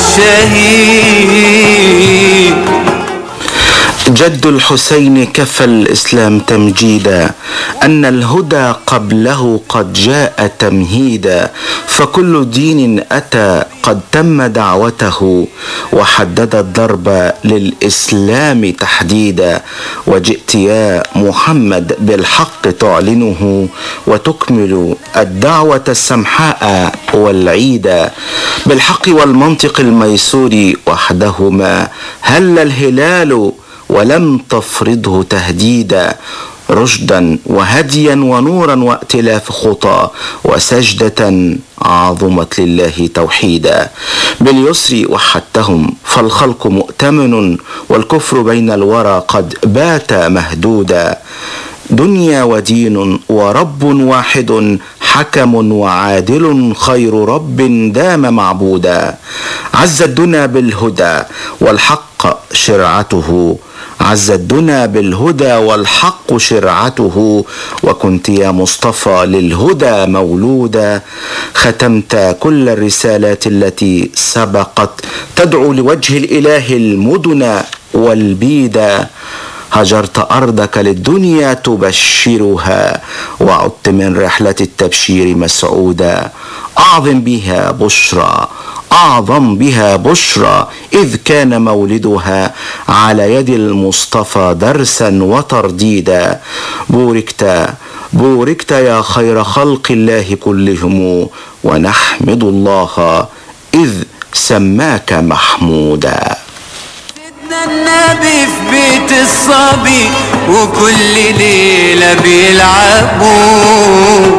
شهيد جد الحسين كفى الإسلام تمجيدا أن الهدى قبله قد جاء تمهيدا فكل دين أتى قد تم دعوته وحدد الضرب للإسلام تحديدا وجئت يا محمد بالحق تعلنه وتكمل الدعوة السمحاء والعيدا بالحق والمنطق الميسور وحدهما هل الهلال ولم تفرضه تهديدا رشدا وهديا ونورا وائتلاف خطى وسجدة عظمت لله توحيدا باليسر وحدتهم فالخلق مؤتمن والكفر بين الورى قد بات مهدودا دنيا ودين ورب واحد حكم وعادل خير رب دام معبودا عز الدنا بالهدى والحق شرعته عز الدنا بالهدى والحق شرعته وكنت يا مصطفى للهدى مولودا ختمت كل الرسالات التي سبقت تدعو لوجه الاله المدن والبيدا هجرت أرضك للدنيا تبشرها وعدت من رحلة التبشير مسعودا أعظم بها بشرى أعظم بها بشرى إذ كان مولدها على يد المصطفى درسا وترديدا بوركت بوركت يا خير خلق الله كلهم ونحمد الله إذ سماك محمودا النبي في بيت الصبي وكل ليلة بيلعبوا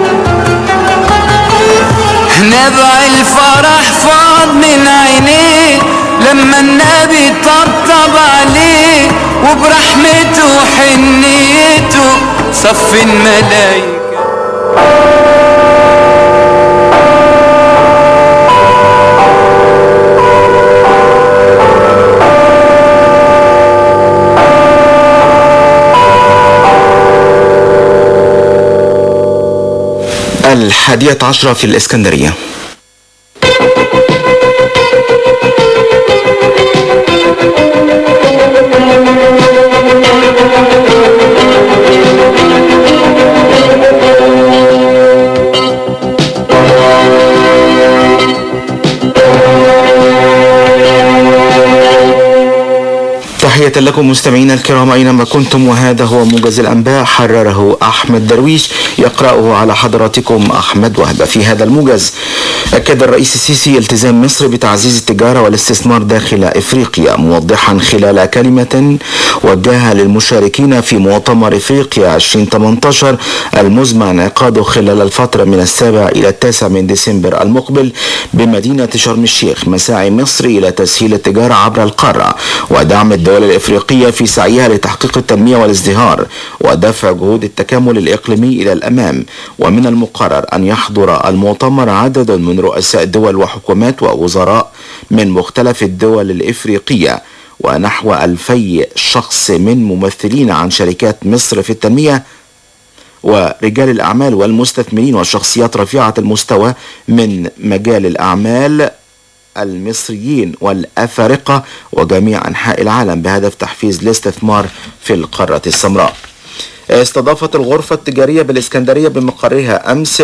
نبع الفرح فاض من عينيه لما النبي طبطب عليه وبرحمته وحنيته صف الملايكة الحادية عشرة في الإسكندرية تحية لكم مستمعينا الكرام أينما كنتم وهذا هو موجز الأنباء حرره أحمد درويش يقرأه على حضراتكم أحمد وهبة في هذا الموجز أكد الرئيس السيسي التزام مصر بتعزيز التجارة والاستثمار داخل إفريقيا موضحا خلال كلمة وجهها للمشاركين في مؤتمر إفريقيا 2018 المزمع انعقاده خلال الفترة من السابع إلى التاسع من ديسمبر المقبل بمدينة شرم الشيخ مساعي مصر إلى تسهيل التجارة عبر القارة ودعم الدول الإفريقية في سعيها لتحقيق التنمية والازدهار ودفع جهود التكامل الإقليمي إلى الأمام ومن المقرر أن يحضر المؤتمر عدد من رؤساء دول وحكومات ووزراء من مختلف الدول الإفريقية ونحو ألفي شخص من ممثلين عن شركات مصر في التنمية ورجال الأعمال والمستثمرين والشخصيات رفيعة المستوى من مجال الأعمال المصريين والأفارقة وجميع أنحاء العالم بهدف تحفيز الاستثمار في القارة السمراء استضافت الغرفة التجارية بالإسكندرية بمقرها أمس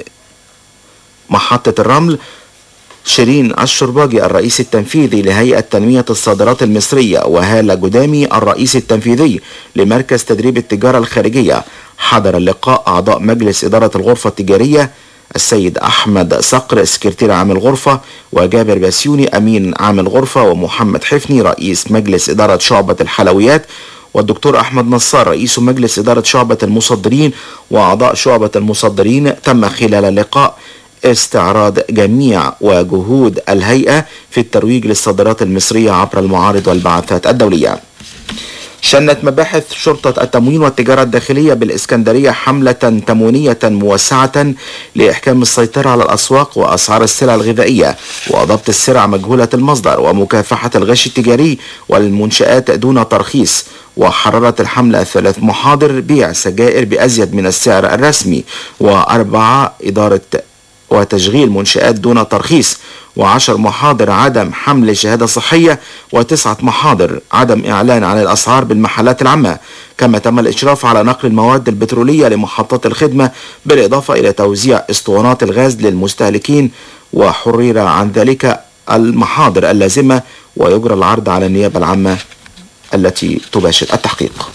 بمحطة الرمل شيرين الشرباجي الرئيس التنفيذي لهيئة تنمية الصادرات المصرية وهالة جدامي الرئيس التنفيذي لمركز تدريب التجارة الخارجية حضر اللقاء أعضاء مجلس إدارة الغرفة التجارية السيد أحمد صقر سكرتير عام الغرفة وجابر بسيوني أمين عام الغرفة ومحمد حفني رئيس مجلس إدارة شعبة الحلويات والدكتور أحمد نصار رئيس مجلس إدارة شعبة المصدرين وأعضاء شعبة المصدرين تم خلال اللقاء استعراض جميع وجهود الهيئة في الترويج للصادرات المصرية عبر المعارض والبعثات الدولية شنت مباحث شرطة التموين والتجارة الداخلية بالإسكندرية حملة تموينية موسعة لإحكام السيطرة على الأسواق وأسعار السلع الغذائية وضبط السلع مجهولة المصدر ومكافحة الغش التجاري والمنشآت دون ترخيص وحررت الحملة ثلاث محاضر بيع سجائر بأزيد من السعر الرسمي وأربعة إدارة وتشغيل منشآت دون ترخيص وعشر محاضر عدم حمل شهادة صحية وتسعة محاضر عدم إعلان عن الأسعار بالمحلات العامة كما تم الإشراف على نقل المواد البترولية لمحطات الخدمة بالإضافة إلى توزيع اسطوانات الغاز للمستهلكين وحرر عن ذلك المحاضر اللازمة ويجرى العرض على النيابة العامة التي تباشر التحقيق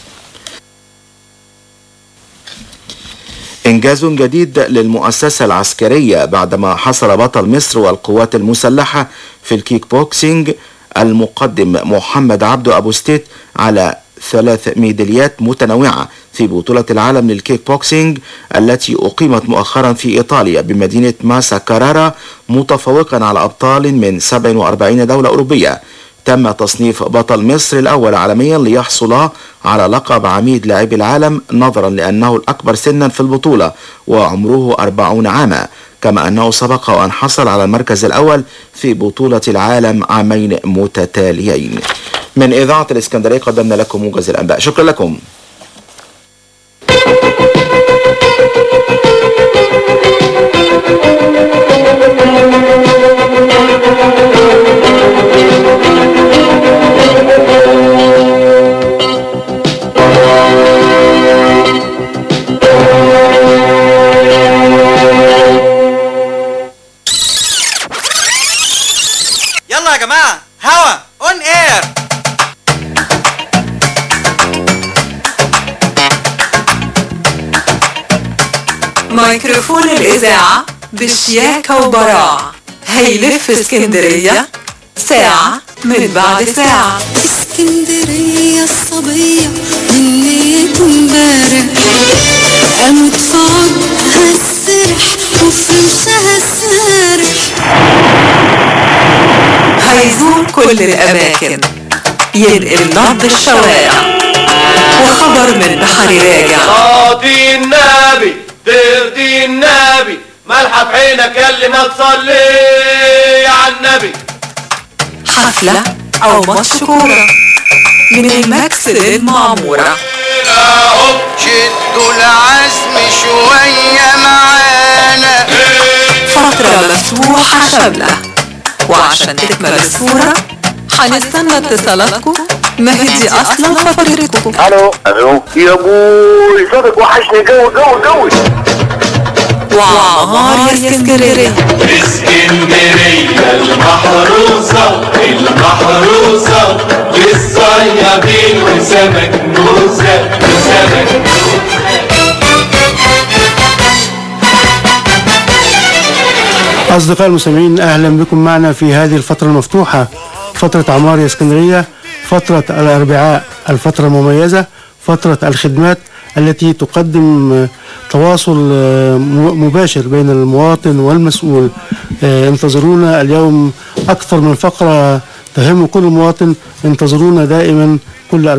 إنجاز جديد للمؤسسة العسكرية بعدما حصل بطل مصر والقوات المسلحة في الكيك بوكسينج المقدم محمد عبده أبو ستيت على ثلاث ميداليات متنوعة في بطولة العالم للكيك بوكسينج التي أقيمت مؤخرا في إيطاليا بمدينة ماسا كارارا متفوقا على أبطال من 47 دولة أوروبية تم تصنيف بطل مصر الأول عالميا ليحصل على لقب عميد لاعبي العالم نظرا لأنه الأكبر سنا في البطولة وعمره 40 عاما كما أنه سبق وأن حصل على المركز الأول في بطولة العالم عامين متتاليين من إذاعة الإسكندرية قدمنا لكم موجز الأنباء شكرا لكم يلا يا جماعة هوا اون اير ميكروفون الإذاعة بشياكة وبراعة هيلف اسكندرية ساعة من بعد ساعة اسكندرية الصبية من ليلة امبارح قامت في عودها السرح وفي رمشها السارح هيزور كل الأماكن ينقل نبض الشوارع وخبر من بحر راجع صلاتي النبي ترضي النبي ملحة في عينك ياللي ما تصلي على النبي حفلة أو ماتش كورة من الماكس للمعمورة شدوا العزم شوية معانا حشبلة وعشان تكمل الصورة هنستنى اتصالاتكم ما هي دي اصلا فترتكم الو الو يا ابوي صوتك وحشني جو جو جو وعمار يا اسكندرية اسكندرية المحروسة المحروسة للصيادين وسمك موسى وسمك أصدقائي المستمعين أهلا بكم معنا في هذه الفترة المفتوحة فترة عمار يا اسكندرية فترة الأربعاء الفترة المميزة فترة الخدمات التي تقدم آه، تواصل آه، م- مباشر بين المواطن والمسؤول آه، انتظرونا اليوم أكثر من فقرة تهم كل مواطن انتظرونا دائما كل